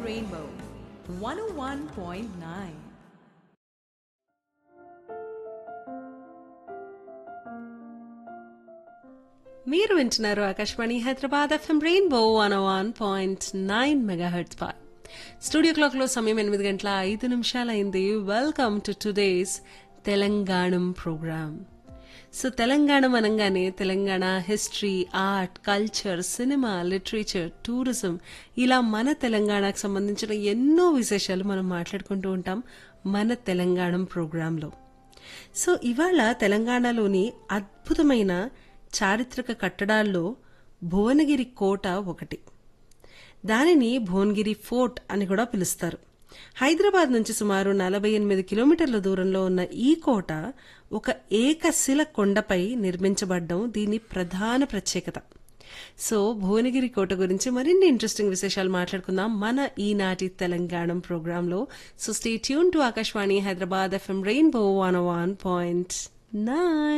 Rainbow 101.9. మీరు వింటున్నారు Akashvani Hyderabad FM Rainbow one one point nine megahertz పై స్టూడియో క్లాక్లో సమయం ఎనిమిది గంటల ఐదు నిమిషాలైంది welcome to today's Telanganam programme so Telangana అనగానే Telangana history art culture cinema literature tourism ఇలా మన తెలంగాణకు సంబంధించిన ఎన్నో విశేషాలు మనం మాట్లాడుకుంటూ ఉంటాం మన తెలంగాణం ప్రోగ్రాంలో సో ఇవాళ తెలంగాణలోని అద్భుతమైన చారిత్రక కట్టడాల్లో భువనగిరి కోట ఒకటి దానిని భువనగిరి ఫోర్ట్ అని కూడా పిలుస్తారు హైదరాబాద్ నుంచి సుమారు నలభై ఎనిమిది కిలోమీటర్ల దూరంలో ఉన్న ఈ కోట ఒక ఏకశిల కొండపై నిర్మించబడ్డం దీని ప్రధాన ప్రత్యేకత సో భువనగిరి కోట గురించి మరిన్ని ఇంట్రెస్టింగ్ విశేషాలు మాట్లాడుకుందాం మన ఈనాటి తెలంగాణ ప్రోగ్రాంలో so stay tuned to Akashvani Hyderabad FM Rainbow one one point nine